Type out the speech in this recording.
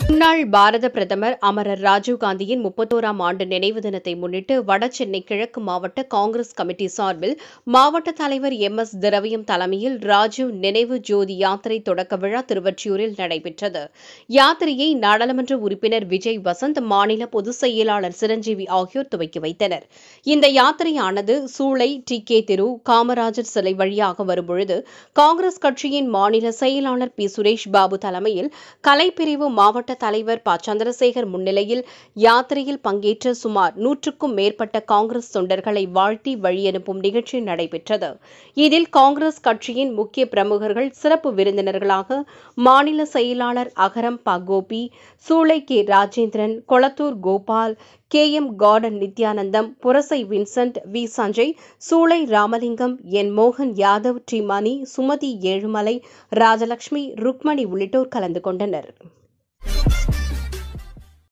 முன்னாள் பாரத பிரதமர் அமரர் ராஜீவ்காந்தியின் முப்பத்தோராம் ஆண்டு நினைவு தினத்தை முன்னிட்டு வடசென்னை கிழக்கு மாவட்ட காங்கிரஸ் கமிட்டி சார்பில் மாவட்ட தலைவர் எம் எஸ் திரவியம் தலைமையில் ராஜீவ் நினைவு ஜோதி யாத்திரை தொடக்க விழா திருவொற்றியூரில் நடைபெற்றது யாத்திரையை நாடாளுமன்ற உறுப்பினர் விஜய் வசந்த் மாநில பொதுச் செயலாளர் சிரஞ்சீவி ஆகியோர் துவக்கி வைத்தனர் இந்த யாத்திரையானது சூளை டி கே தெரு காமராஜர் சிலை வழியாக வரும்பொழுது காங்கிரஸ் கட்சியின் மாநில செயலாளர் பி சுரேஷ் பாபு தலைமையில் கலைப்பிரிவு மாவட்ட தலைவர் ப சந்திரசேகர் முன்னிலையில் யாத்திரையில் பங்கேற்ற சுமார் நூற்றுக்கும் மேற்பட்ட காங்கிரஸ் தொண்டர்களை வாழ்த்தி வழியனுப்பும் நிகழ்ச்சி நடைபெற்றது இதில் காங்கிரஸ் கட்சியின் முக்கிய பிரமுகர்கள் சிறப்பு விருந்தினர்களாக மாநில செயலாளர் அகரம் ப Gopi Choolai K Rajendran Kolathur Gopal K M garden Nithyanandam Purasai Vincent V Sanjay Choolai Ramalingam N மோகன் யாதவ் டி மணி சுமதி ஏழுமலை ராஜலட்சுமி ருக்மணி உள்ளிட்டோர் கலந்து கொண்டனர்